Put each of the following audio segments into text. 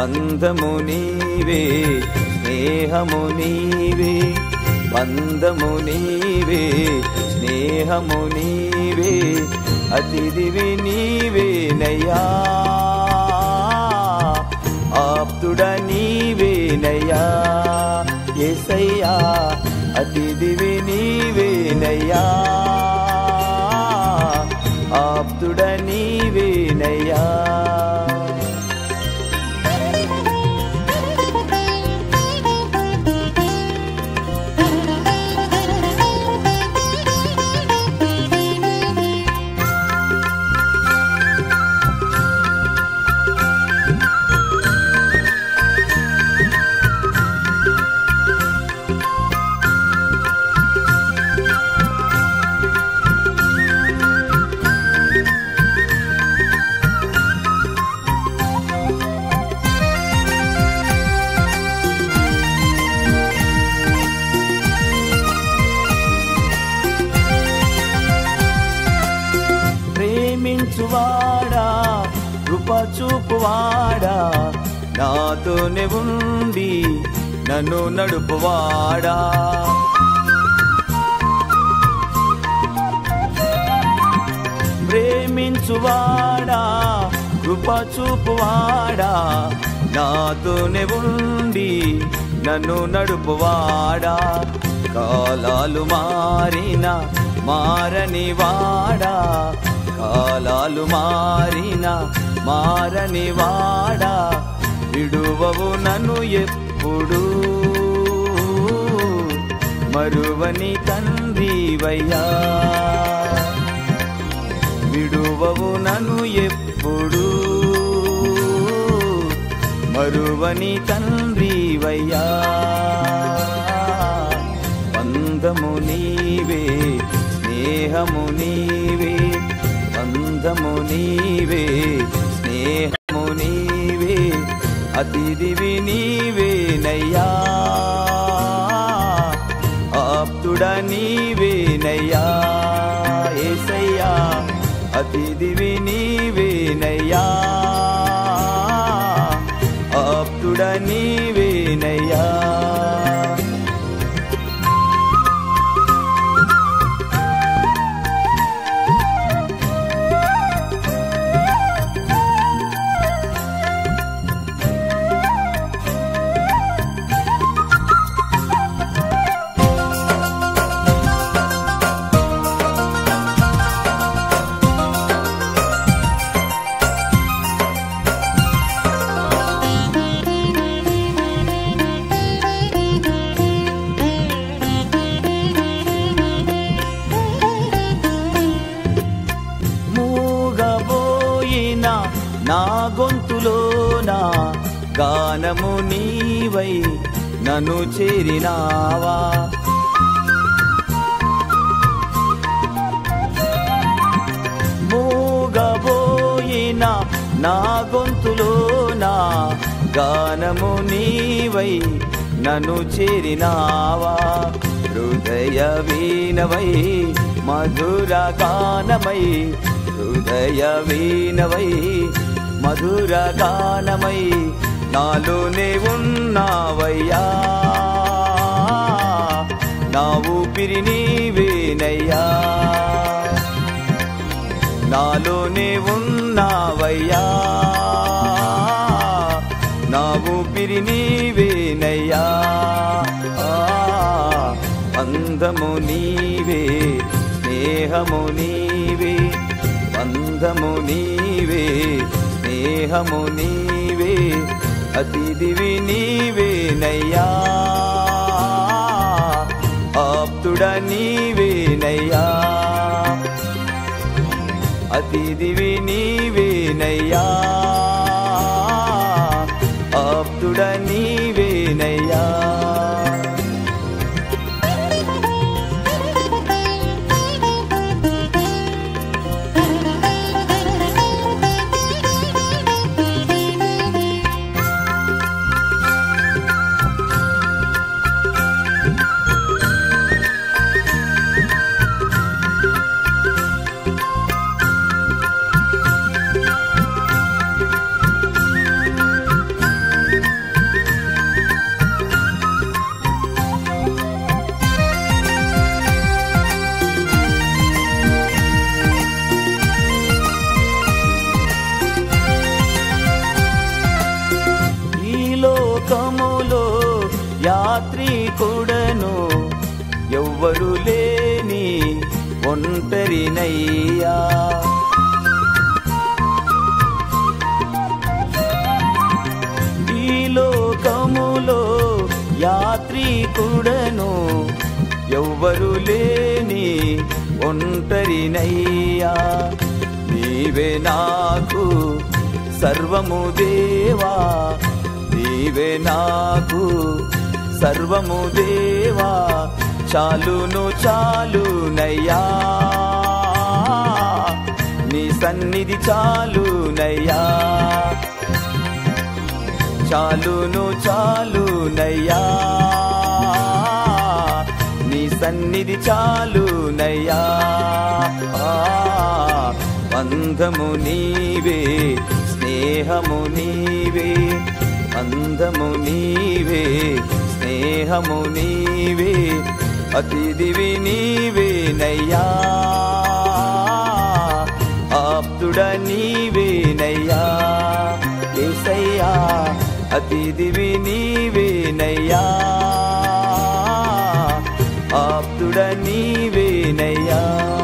బంధము నీవే స్నేహము నీవే బంధము నీవే స్నేహము నీవే అతిథివి నీవేనయ్యా ఆప్తుడ నీవేనయ్యా ఎసయ్యా అతిథివి నీవేనయ్యా ఆప్తుడ నీవేనయ్యా ప్రేమించువాడా కృప చూపువాడా నాతోనే ఉండి నన్ను నడుపువాడా ప్రేమించువాడా కృప చూపువాడా నాతోనే ఉండి నన్ను నడుపువాడా కాలాలు మారిన మారని వాడా కాలాలు మారిన మారని వాడా విడువవు నన్ను ఎప్పుడు మరువని తండ్రివయ్యా విడువవు నన్ను ఎప్పుడు మరువని తండ్రివయ్యా బంధము నీవే స్నేహము నీవే బంధము నీవే స్నేహము నీవే అతిథివి నీవేనయ్యా ఆప్తుడ నీవేనయ్యా ఏసయ్యా అతిథివి నీవేనయ్యా ఆప్తుడ నీవేనయ్యా మూగబోయిన నా గొంతులోన గానము నీవై నన్ను చేరినావా మూగబోయిన నా గొంతులోన గానము నీవై నన్ను చేరినావా హృదయ వీణవై మధుర గానమై హృదయ వీణవై మధుర గానమై నాలోనే ఉన్నావయ్యా నా ఊపిరి నీవేనయ్యా నాలోనే ఉన్నావయ్యా నా ఊపిరి నీవేనయ్యా ఆ, బంధము నీవే స్నేహము నీవే బంధము నీవే స్నేహము నీవే అతిథివి నీవేనయ్యా ఆప్తుడ నీవేనయ్యా అతిథివి నీవేనయ్యా ఆప్తుడ నీవేనయ్యా యాత్రికుడను ఎవ్వరు లేని ఒంటరినయ్యా ఈ లోకములో యాత్రికుడను ఎవ్వరు లేని ఒంటరినయ్యా నీవే నాకు సర్వము దేవా నీవే నాకు సర్వము దేవా చాలును చాలునయ్యా నీ సన్నిధి చాలునయ్యా చాలును చాలునయ్యా నీ సన్నిధి చాలునయ్యా ఆ, బంధము నీవే స్నేహము నీవే బంధము నీవే స్నేహము నీవే అతిథివి నీవేనయ్యా ఆప్తుడ నీవేనయ్యా ఏసయ్యా అతిథివి నీవేనయ్యా ఆప్తుడ నీవేనయ్యా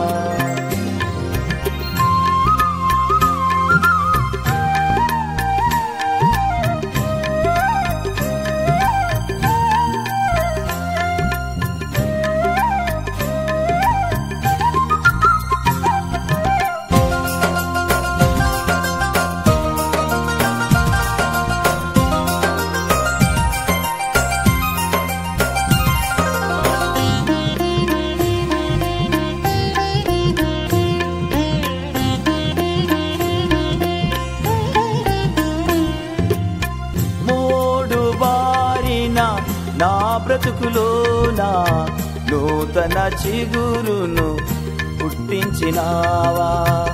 మోడు బారిన నా బ్రతుకులోన నూతన చిగురును పుట్టించినావా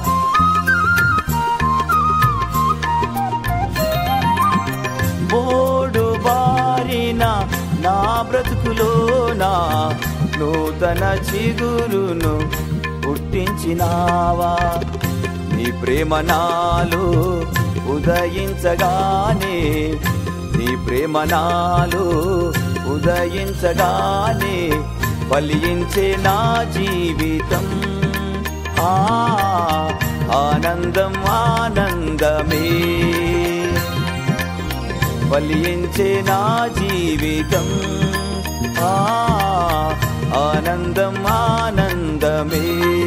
మోడు బారిన నా బ్రతుకులోన నూతన చిగురును పుట్టించినావా నీ ప్రేమ నాలో ఉదయించగానే నీ ప్రేమ నాలో ఉదయించగానే ఫలించే నా జీవితం ఆ ఆనందం ఆనందమే ఫలించే నా జీవితం ఆ ఆనందం ఆనందమే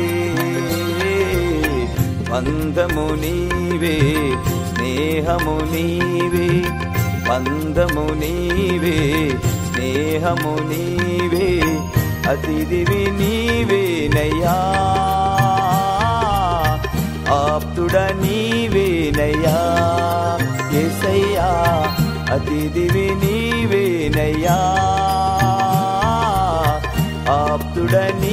బంధము నీవే స్నేహము నీవే బంధము నీవే స్నేహము నీవే అతిథివి నీవేనయ్యా ఆప్తుడ నీవేనయ్యా ఏసయ్యా అతిథివి నీవేనయ్యా ఆప్తుడ నీ